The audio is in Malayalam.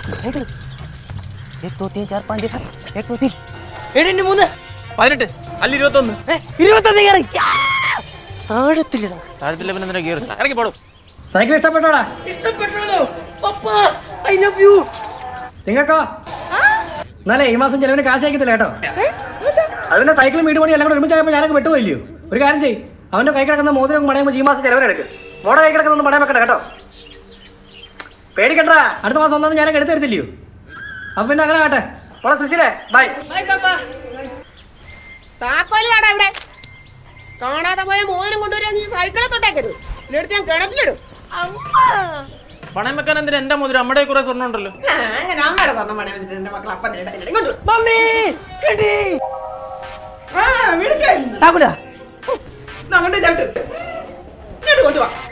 एक दो तीन चार पाँच एक दो तीन ഏഴ് മൂന്ന് പതിനെട്ട് അല്ല ഇരുപത്തൊന്ന് ഇരുപത്തൊന്ന് കയറി താഴത്തില്ലടാ താഴത്തില്ല പിന്നെ എന്തിനാ കയറി ഇറങ്ങി പോടും സൈക്കിൾ ഇഷ്ടപ്പെട്ടോടാ ഇഷ്ടപ്പെട്ടോ പപ്പ ഐ ലവ് യു നിങ്ങൾക്കോ എന്നാലേ ഈ മാസം ചെലവിന് കാശ് അയക്കത്തില്ല കേട്ടോ അതിന്റെ സൈക്കിൾ വീട് പണി എല്ലാം കൂടെ ഒരുമിച്ചായപ്പോൾ ഞാനൊക്കെ വിട്ടുപോയില്ലയോ ഒരു കാര്യം ചെയ്യും അവന്റെ കൈ കിടക്കുന്ന മോതിരം പണയുമ്പോൾ ഈ മാസം ചെലവിനെടുക്ക് മോടെ കൈ കിടക്കുന്ന പണയം വെക്കട്ടെ കേട്ടോ പേടിക്കണ്ടാ അടുത്ത മാസം ഒന്നും ഞാനൊക്കെ എടുത്തു തരത്തില്ലയോ അപ്പൊ പിന്നെ അങ്ങനെ ആട്ടെ മോളെ സുശീലേ ബൈ താക്കോല് താടാ ഇവിടെ കാണാതെ പോയ മോതിരം കൊണ്ടുവരാൻ നീ സൈക്കിളെ തൊട്ടേക്കരുത് ഇല്ലെടുത്ത് ഞാൻ കിണറ്റിലിടും പണയം വെക്കാൻ എന്തിനാ എന്റെ മുതൽ അമ്മയുടെ കുറെ സ്വർണ്ണം ഉണ്ടല്ലോ അങ്ങനെ അമ്മയുടെ സ്വർണ്ണം പണയം വെച്ചിട്ട് എന്റെ മക്കൾ അപ്പം നേടത്തില്ല. ഇങ്ങോട്ട് വാ. മമ്മി കിട്ടി ആ, മിടുക്കൻ. താക്കൂല ഇതാ, അങ്ങോട്ട് ചവിട്ട്. ഇങ്ങോട്ട് കൊണ്ടുവാ